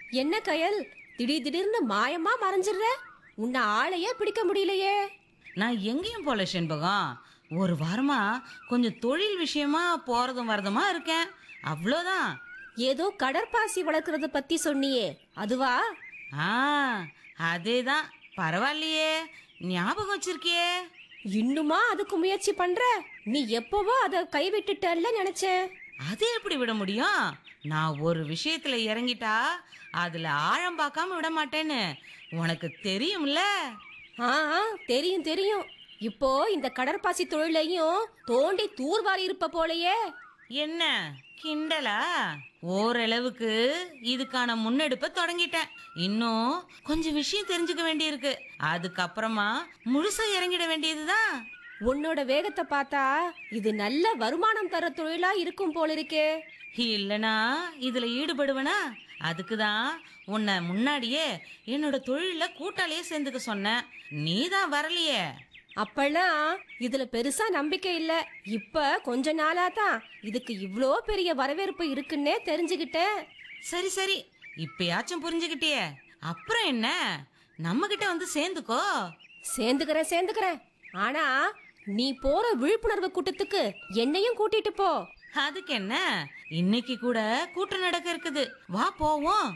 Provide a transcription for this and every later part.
என்ன கயல் திடீர் திடீர்னு மாயமா மறைஞ்சிடுற உன்னை ஆளையே பிடிக்க முடியலையே நான் எங்கேயும் போல செண்பகம் ஒரு வாரமா கொஞ்சம் தொழில் விஷயமா போறதும் வரதுமா இருக்கேன் அவ்வளோதான் ஏதோ கடற்பாசி வளர்க்கறத பத்தி சொன்னியே அதுவா ஆ அதேதான் பரவாயில்லையே ஞாபகம் வச்சிருக்கியே இன்னுமா அதுக்கு முயற்சி பண்ற நீ எப்பவோ அதை கைவிட்டுட்டல்ல நினைச்சேன் அது எப்படி விட முடியும் நான் ஒரு விஷயத்துல இறங்கிட்டா அதுல ஆழம் பார்க்காம விட மாட்டேன்னு உனக்கு தெரியும்ல ஆ ஆ, தெரியும் தெரியும் இப்போ இந்த கடற்பாசி தொழிலையும் தோண்டி தூர்வாரி இருப்ப போலயே என்ன கிண்டலா ஓரளவுக்கு இதுக்கான முன்னெடுப்பை தொடங்கிட்டேன் இன்னும் கொஞ்சம் விஷயம் தெரிஞ்சுக்க வேண்டியிருக்கு அதுக்கப்புறமா முழுசா இறங்கிட வேண்டியதுதான் உன்னோட வேகத்தை பார்த்தா இது நல்ல வருமானம் தர தொழிலா இருக்கும் போல இருக்கே இல்லனா இதுல ஈடுபடுவனா அதுக்குதான் உன்னை முன்னாடியே என்னோட தொழில கூட்டாளியே சேர்ந்துக்க சொன்னேன் நீதான் வரலையே அப்பெல்லாம் இதுல பெருசா நம்பிக்கை இல்ல இப்ப கொஞ்ச நாளா தான் இதுக்கு இவ்ளோ பெரிய வரவேற்பு இருக்குன்னே தெரிஞ்சுக்கிட்டேன் சரி சரி இப்பயாச்சும் புரிஞ்சுக்கிட்டியே அப்புறம் என்ன நம்ம கிட்ட வந்து சேர்ந்துக்கோ சேர்ந்துக்கிறேன் சேர்ந்துக்கிறேன் ஆனா நீ போற விழிப்புணர்வு கூட்டத்துக்கு என்னையும் கூட்டிட்டு போ அதுக்கு என்ன இன்னைக்கு கூட கூட்டம் நடக்க இருக்குது வா போவோம்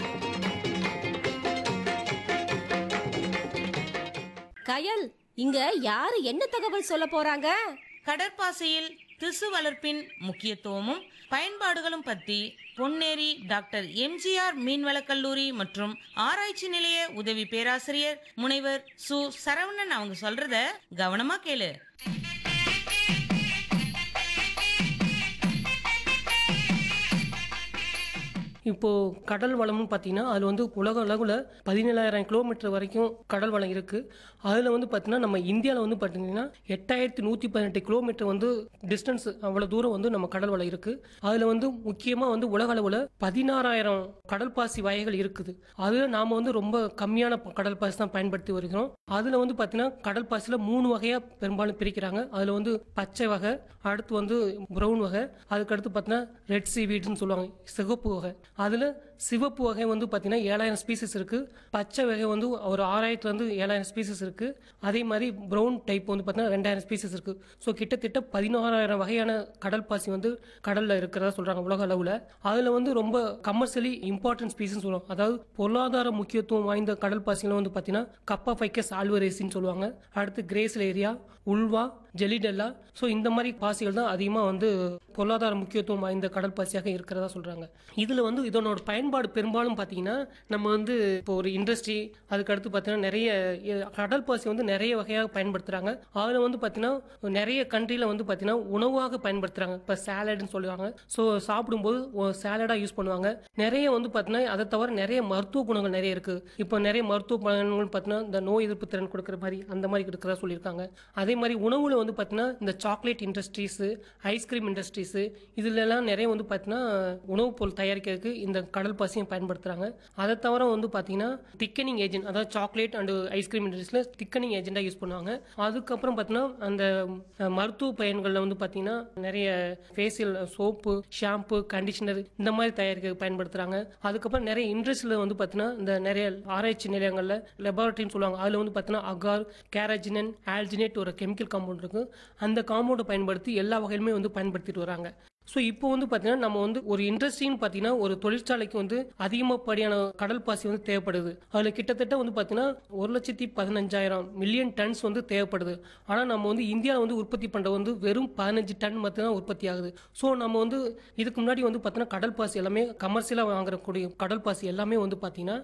கயல் இங்க யாரு என்ன தகவல் சொல்ல போறாங்க கடற்பாசையில் திசு வளர்ப்பின் முக்கியத்துவமும் பயன்பாடுகளும் பத்தி பொன்னேரி டாக்டர் எம்ஜிஆர் மீன்வளக் கல்லூரி மற்றும் ஆராய்ச்சி நிலைய உதவி பேராசிரியர் முனைவர் சு சரவணன் அவங்க சொல்றத கவனமா கேளு இப்போ கடல் வளம்னு பார்த்தீங்கன்னா அதில் வந்து உலக அளவில் பதினேழாயிரம் கிலோமீட்டர் வரைக்கும் கடல் வளம் இருக்கு அதில் வந்து பார்த்தீங்கன்னா நம்ம இந்தியாவில் வந்து பார்த்தீங்கன்னா எட்டாயிரத்தி நூற்றி பதினெட்டு கிலோமீட்டர் வந்து டிஸ்டன்ஸ் அவ்வளோ தூரம் வந்து நம்ம கடல் வளம் இருக்கு அதில் வந்து முக்கியமாக வந்து உலக அளவில் பதினாறாயிரம் கடல் பாசி வகைகள் இருக்குது அதில் நாம் வந்து ரொம்ப கம்மியான ப- கடல் பாசி தான் பயன்படுத்தி வருகிறோம் அதில் வந்து பார்த்தீங்கன்னா கடல் பாசியில் மூணு வகையாக பெரும்பாலும் பிரிக்கிறாங்க அதில் வந்து பச்சை வகை அடுத்து வந்து ப்ரௌன் வகை அதுக்கடுத்து பார்த்தீங்கன்னா ரெட் சீவீட்னு சொல்லுவாங்க சிகப்பு வகை அதில் சிவப்பு வகை வந்து பார்த்தீங்கன்னா ஏழாயிரம் ஸ்பீசஸ் இருக்குது பச்சை வகை வந்து ஒரு ஆறாயிரத்துலேருந்து ஏழாயிரம் ஸ்பீசஸ் இருக்குது அதே மாதிரி ப்ரௌன் டைப் வந்து பார்த்தீங்கன்னா ரெண்டாயிரம் ஸ்பீசஸ் இருக்குது ஸோ கிட்டத்தட்ட பதினோராயிரம் வகையான கடல் பாசி வந்து கடலில் இருக்கிறதா சொல்கிறாங்க உலக அளவில் அதில் வந்து ரொம்ப கமர்ஷியலி இம்பார்ட்டன்ட் ஸ்பீசஸ் சொல்லுவாங்க அதாவது பொருளாதார முக்கியத்துவம் வாய்ந்த கடல் பாசிகள் வந்து பார்த்தீங்கன்னா கப்பா ஃபைக்கஸ் ஆல்வரேசின்னு சொல்லுவாங்க அடுத்து Gracilaria Ulva Gelidiella so இந்த மாதிரி பாசிகள் தான் அதிகமாக வந்து பொருளாதார முக்கியத்துவம் வாய்ந்த கடல் பாசியாக இருக்கிறதா சொல்கிறாங்க இதில் வந்து இதனோட பயன்பாடு பெரும்பாலும் பார்த்தீங்கன்னா நம்ம வந்து இப்போ ஒரு இண்டஸ்ட்ரி அதுக்கடுத்து பார்த்தீங்கன்னா நிறைய எ- கடல் பாசி வந்து நிறைய வகையாக பயன்படுத்துகிறாங்க அதில் வந்து பார்த்தீங்கன்னா நிறைய கண்ட்ரியில் வந்து பார்த்தீங்கன்னா உணவாக பயன்படுத்துகிறாங்க இப்போ சாலட்னு சொல்லுவாங்க ஸோ சாப்பிடும்போது சாலடாக யூஸ் பண்ணுவாங்க நிறைய வந்து பார்த்தீங்கன்னா அதை தவிர நிறைய மருத்துவ குணங்கள் நிறைய இருக்குது இப்போ நிறைய மருத்துவ பலன்கள் பார்த்தீங்கன்னா இந்த நோய் எதிர்ப்பு திறன் கொடுக்குற மாதிரி அந்த மாதிரி இருக்கிறதா சொல்லியிருக்காங்க அதே மாதிரி உணவுல வந்து பார்த்தீங்கன்னா இந்த சாக்லேட் இண்டஸ்ட்ரீஸு ஐஸ்கிரீம் இண்டஸ்ட்ரீஸு இதுல எல்லாம் நிறைய வந்து பார்த்தீங்கன்னா உணவுப் பொருள் தயாரிக்கிறதுக்கு இந்த கடல் பாசியும் பயன்படுத்துகிறாங்க அதை தவிர வந்து பார்த்தீங்கன்னா திக்கனிங் ஏஜென்ட் அதாவது சாக்லேட் அண்ட் ஐஸ்கிரீம் இண்டஸ்ட்ரியில் திக்கனிங் ஏஜென்ட்டாக யூஸ் பண்ணுவாங்க அதுக்கப்புறம் பார்த்தீங்கன்னா அந்த அஹ், மருத்துவ பயன்களில் வந்து பார்த்தீங்கன்னா நிறைய ஃபேஷியல் சோப்பு ஷாம்பு கண்டிஷனர் இந்த மாதிரி தயாரிக்க பயன்படுத்துகிறாங்க அதுக்கப்புறம் நிறைய இண்டஸ்ட்ரியில் வந்து பார்த்தீங்கன்னா இந்த நிறைய ஆராய்ச்சி நிலையங்களில் லெபார்ட்டரின்னு சொல்லுவாங்க அதில் வந்து பார்த்தீங்கன்னா அகார் கேரஜினன் ஆல்ஜினேட் ஒரு கெமிக்கல் காம்பவுண்ட் இருக்கு அந்த காம்பவுண்டை பயன்படுத்தி எல்லா வகையிலுமே வந்து பயன்படுத்திட்டு வராங்க ஸோ இப்போ வந்து பார்த்தீங்கன்னா நம்ம வந்து ஒரு இண்டஸ்ட்ரின்னு பார்த்தீங்கன்னா ஒரு தொழிற்சாலைக்கு வந்து அதிகமாகப்படியான கடல் பாசி வந்து தேவைப்படுது அதில் கிட்டத்தட்ட வந்து பார்த்தீங்கன்னா ஒரு லட்சத்தி பதினஞ்சாயிரம் மில்லியன் டன்ஸ் வந்து தேவைப்படுது ஆனால் நம்ம வந்து இந்தியாவில் வந்து உற்பத்தி பண்ணுறது வந்து வெறும் பதினஞ்சு டன் மட்டும்தான் உற்பத்தி ஆகுது ஸோ நம்ம வந்து இதுக்கு முன்னாடி வந்து பார்த்தீங்கன்னா கடல் பாசி எல்லாமே கமர்ஷியலாக வாங்குறக்கூடிய கடல் பாசி எல்லாமே வந்து பார்த்தீங்கன்னா